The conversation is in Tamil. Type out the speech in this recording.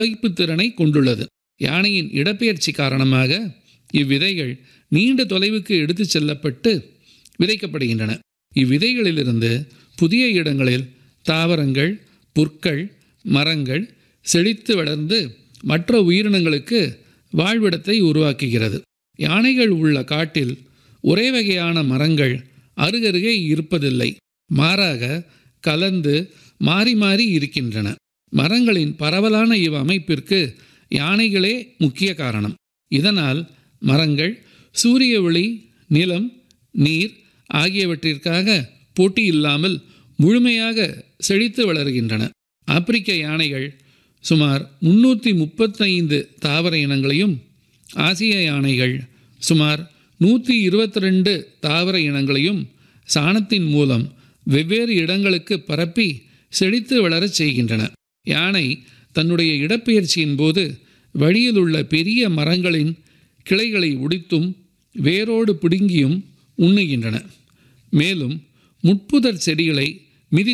வகிப்பு திறனை கொண்டுள்ளது யானையின் இடப்பெயர்ச்சி காரணமாக இவ்விதைகள் நீண்ட தொலைவுக்கு எடுத்துச் செல்லப்பட்டு விதைக்கப்படுகின்றன இவ்விதைகளிலிருந்து புதிய இடங்களில் தாவரங்கள் புற்கள் மரங்கள் செழித்து வளர்ந்து மற்ற உயிரினங்களுக்கு வாழ்விடத்தை உருவாக்குகிறது யானைகள் உள்ள காட்டில் ஒரே வகையான மரங்கள் அருகருகே இருப்பதில்லை மாறாக கலந்து மாறி மாறி இருக்கின்றன மரங்களின் பரவலான இவ் அமைப்பிற்கு யானைகளே முக்கிய காரணம் இதனால் மரங்கள் சூரிய ஒளி நிலம் நீர் ஆகியவற்றிற்காக போட்டி இல்லாமல் முழுமையாக செழித்து வளர்கின்றன ஆப்பிரிக்க யானைகள் சுமார் முன்னூற்றி முப்பத்தைந்து தாவர இனங்களையும் ஆசிய யானைகள் சுமார் நூற்றி இருபத்தி ரெண்டு தாவர இனங்களையும் சாணத்தின் மூலம் வெவ்வேறு இடங்களுக்கு பரப்பி செழித்து வளரச் செய்கின்றன யானை தன்னுடைய இடப்பெயர்ச்சியின் போது வழியில் உள்ள பெரிய மரங்களின் கிளைகளை உடித்தும் வேரோடு பிடுங்கியும் உண்ணுகின்றன மேலும் முட்புதர் செடிகளை